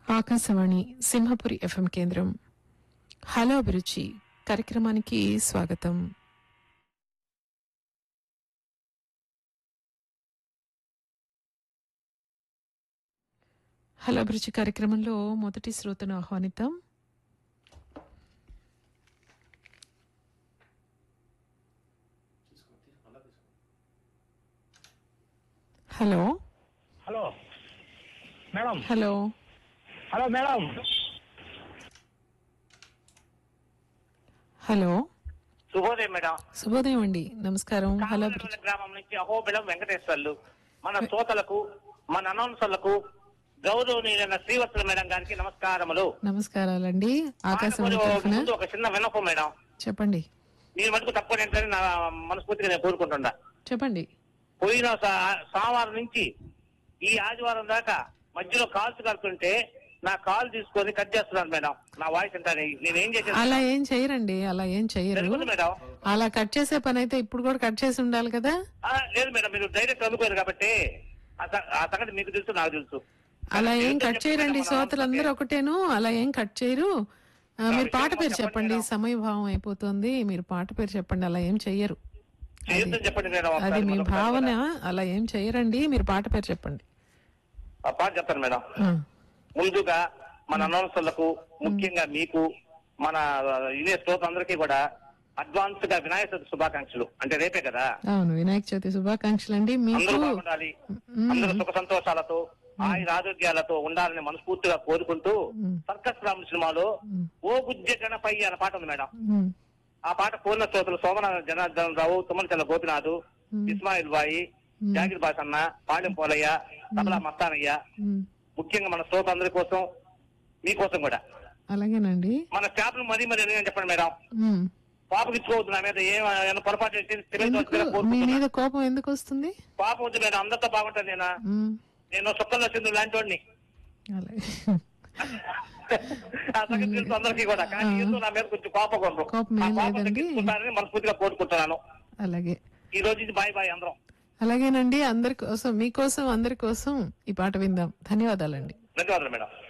Akashvani Simhapuri FM కేంద్రం hello అభిరుచి కార్యక్రమానికి స్వాగతం హలో అభిరుచి కార్యక్రమంలో మొదటి శ్రోతను ఆహ్వానిద్దాం hello hello madam hello hello madam hello శుభోదయం మేడం శుభోదయం అండి నమస్కారం హలో అభిరుచి కామనపల్లి గ్రామం నుంచి అహోబిలం వెంకటేశ్వర్లు మన శ్రోతలకు మన అనౌన్సర్లకు గౌరవనీయులైన శ్రీవత్సల మేడం గారికి నమస్కారములు నమస్కారాలండి ఆకాశవాణి మనకు తరఫున ముందు ఒక చిన్న వినపం మేడం చెప్పండి మీరు మటుకు తప్పని ఏంటని నా మనస్ఫూర్తిగా నేను కోరుకుంటున్నా చెప్పండి పోయిన సా- సోమవారం నుంచి ఈ ఆదివారం దాకా మధ్యలో కాల్స్ కడుతుంటే నా కాల్ తీసుకొని కట్ చేస్తున్నాను మేడం నా వాయిస్ ఎంత నేను ఏం చేసేది అలా ఏం చేయరండి అలా ఏం చెయ్యరు జరుగుతుంది మేడం అలా కట్ చేసే పని అయితే ఇప్పుడు కూడా కట్ చేసి ఉండాలి కదా ఆ, లేదు మేడం మీరు డైరెక్ట్ అనుకోరు కాబట్టి ఆ స- ఆ సంగతి మీకు తెలుసు నాకు తెలుసు అలా ఏం కట్ చేయరండి శ్రోతలందరూ ఒకటేను అలా ఏం కట్ చేయరు ఆ, మీరు పాట పేరు చెప్పండి సమయభావం అయిపోతుంది మీరు పాట పేరు చెప్పండి అలా ఏం చెయ్యరు చేయొద్దని చెప్పండి మేడం అది ఒకసారి మీ మరొకసారి భావన అలా ఏం చెయ్యరండి మీరు పాట పేరు చెప్పండి ఆ పాట చెప్తాను మేడం ఆ, ముందుగా మన అనౌన్సర్లకు ముఖ్యంగా మీకు మన ఇదే శ్రోతలందరికీ కూడా అడ్వాన్స్ గా వినాయక చవితి శుభాకాంక్షలు అంటే రేపే కదా అవును వినాయక చవితి శుభాకాంక్షలు అండి మీకు అందరూ బాగుండాలి అందరూ సుఖ సంతోషాలతో ఆయుర ఆరోగ్యాలతో ఉండాలని మనస్ఫూర్తిగా కోరుకుంటూ సర్కస్ రామ్ సినిమాలో ఓ బుజ్జ గణపయ్య అనే పాట ఉంది మేడం ఉమ్, ఆ పాట పూర్ణ శ్రోతలు సోమనాథ జనార్దన్ రావు తుమ్మలచల్ల గోపినాథ్ ఇస్మాయిల్ బాయి జాగిర్ బాసన్న పాలెం పోలయ్య తబలా మస్తానయ్య ఉమ్, ముఖ్యంగా మన శ్రోత అందరి కోసం మీకోసం కూడా అలాగేనండి మన స్టాఫ్ ను మరీ మరీ అడిగాను చెప్పండి మేడం ఉమ్. పాపకి ఇచ్చుకోవద్దు నా మీద ఏం ఏమైనా పొరపాటు చేసి సిమెంట్ ఎందుకు వచ్చేలా మీ కోరుకుంటున్నా. మీద కోపం ఎందుకు వస్తుంది పాపం వద్దు మేడం అందరితో బాగుంటాను నేను ఉమ్, నేను సుక్కల్లో సింధు లాంటి వాడిని అలాగే ఆ సంగతి తెలుసు అందరికీ కూడా కానీ ఏదో నా మీద కొంచెం కోపం కొనరు. కోపం ఆ ఏం కోపం లేదండి. తగ్గించుకుంటానని మనస్ఫూర్తిగా కోరుకుంటున్నాను అలాగే ఈ రోజు ఇది బాయ్ బాయ్ అందరం అలాగేనండి అందరి కోసం మీకోసం అందరి కోసం ఈ పాట విందాం ధన్యవాదాలండి ధన్యవాదాలు మేడం